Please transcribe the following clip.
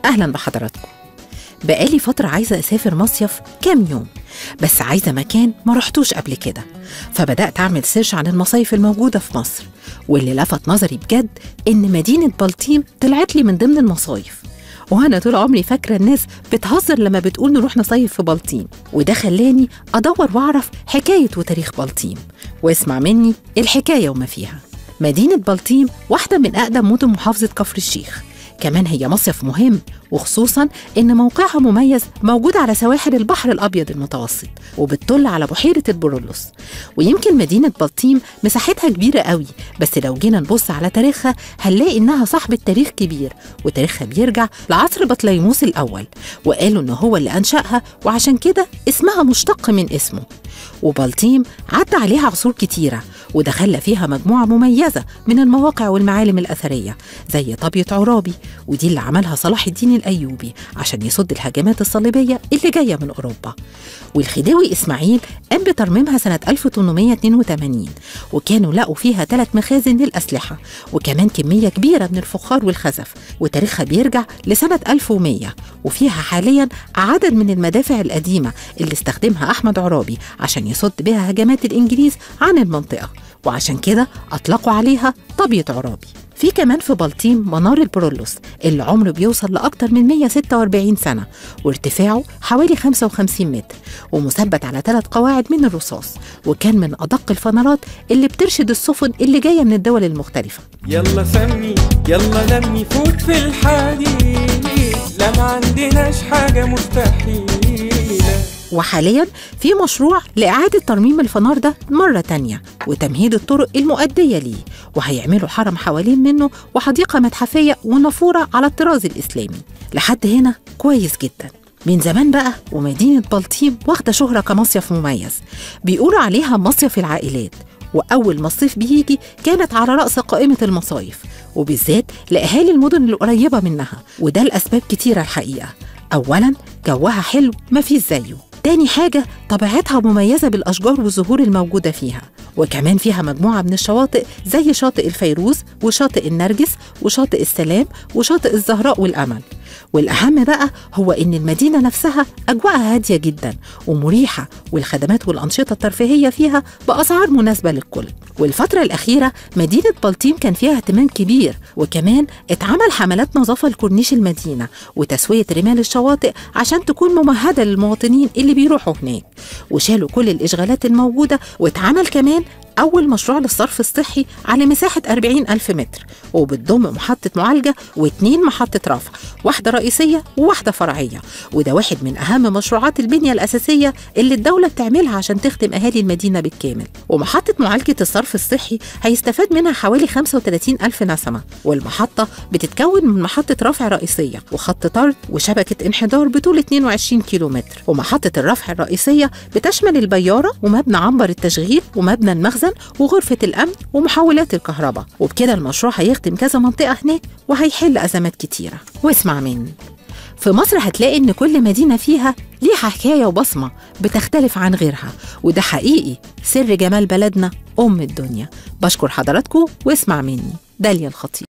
أهلا بحضراتكم بقالي فترة عايزة أسافر مصيف كام يوم بس عايزة مكان ما رحتوش قبل كده فبدأت أعمل سيرش عن المصايف الموجودة في مصر واللي لفت نظري بجد إن مدينة بلطيم طلعت لي من ضمن المصايف وأنا طول عمري فاكرة الناس بتهزر لما بتقول نروح نصيف في بلطيم وده خلاني أدور وأعرف حكاية وتاريخ بلطيم واسمع مني الحكاية وما فيها مدينة بلطيم واحدة من أقدم مدن محافظة كفر الشيخ كمان هي مصيف مهم وخصوصا ان موقعها مميز موجود على سواحل البحر الابيض المتوسط وبتطل على بحيره البرولوس ويمكن مدينه بلطيم مساحتها كبيره قوي بس لو جينا نبص على تاريخها هنلاقي انها صاحبه تاريخ كبير وتاريخها بيرجع لعصر بطليموس الاول وقالوا ان هو اللي انشاها وعشان كده اسمها مشتق من اسمه وبلطيم عدى عليها عصور كتيره وده خلى فيها مجموعه مميزه من المواقع والمعالم الاثريه زي طابيه عرابي ودي اللي عملها صلاح الدين الأيوبي عشان يصد الهجمات الصليبية اللي جاية من أوروبا والخديوي إسماعيل قام بترميمها سنة 1882 وكانوا لقوا فيها ثلاث مخازن للأسلحة وكمان كمية كبيرة من الفخار والخزف وتاريخها بيرجع لسنة 1100 وفيها حاليا عدد من المدافع القديمة اللي استخدمها أحمد عرابي عشان يصد بها هجمات الإنجليز عن المنطقة وعشان كده أطلقوا عليها طابية عرابي في كمان في بلطيم منار البرولوس اللي عمره بيوصل لأكتر من 146 سنة وارتفاعه حوالي 55 متر ومثبت على ثلاث قواعد من الرصاص وكان من أدق الفنرات اللي بترشد السفن اللي جاية من الدول المختلفة يلا سمي يلا لمي فوت في الحديد لا ما عندناش حاجة مستحيلة وحاليا في مشروع لإعادة ترميم الفنار ده مرة تانية وتمهيد الطرق المؤدية ليه وهيعملوا حرم حوالين منه وحديقة متحفية ونافورة على الطراز الإسلامي لحد هنا كويس جدا من زمان بقى ومدينة بلطيم واخدة شهرة كمصيف مميز بيقولوا عليها مصيف العائلات وأول ما الصيف بيجي كانت على رأس قائمة المصايف وبالذات لأهالي المدن القريبة منها وده لأسباب كتيرة الحقيقة أولا جوها حلو مفيش زيه تاني حاجة طبيعتها مميزة بالأشجار والزهور الموجودة فيها وكمان فيها مجموعة من الشواطئ زي شاطئ الفيروز وشاطئ النرجس وشاطئ السلام وشاطئ الزهراء والأمل والأهم بقى هو إن المدينة نفسها أجواءها هادية جدا ومريحة والخدمات والأنشطة الترفيهية فيها بأسعار مناسبة للكل والفترة الأخيرة مدينة بلطيم كان فيها اهتمام كبير وكمان اتعمل حملات نظافة لكورنيش المدينة وتسوية رمال الشواطئ عشان تكون ممهدة للمواطنين اللي بيروحوا هناك وشالوا كل الإشغالات الموجودة واتعمل كمان أول مشروع للصرف الصحي على مساحة 40 ألف متر وبتضم محطة معالجة واتنين محطة رفع واحدة رئيسية وواحدة فرعية وده واحد من أهم مشروعات البنية الأساسية اللي الدولة بتعملها عشان تخدم أهالي المدينة بالكامل ومحطة معالجة الصرف الصحي هيستفاد منها حوالي 35 ألف نسمة والمحطة بتتكون من محطة رفع رئيسية وخط طرد وشبكة انحدار بطول 22 كيلومتر ومحطة الرفع الرئيسية بتشمل البيارة ومبنى عنبر التشغيل ومبنى المخزن وغرفة الأمن ومحولات الكهرباء وبكده المشروع هيخدم كذا منطقة هناك وهيحل أزمات كتيرة واسمع مني في مصر هتلاقي إن كل مدينة فيها ليها حكاية وبصمة بتختلف عن غيرها وده حقيقي سر جمال بلدنا أم الدنيا بشكر حضراتكم واسمع مني داليا الخطيب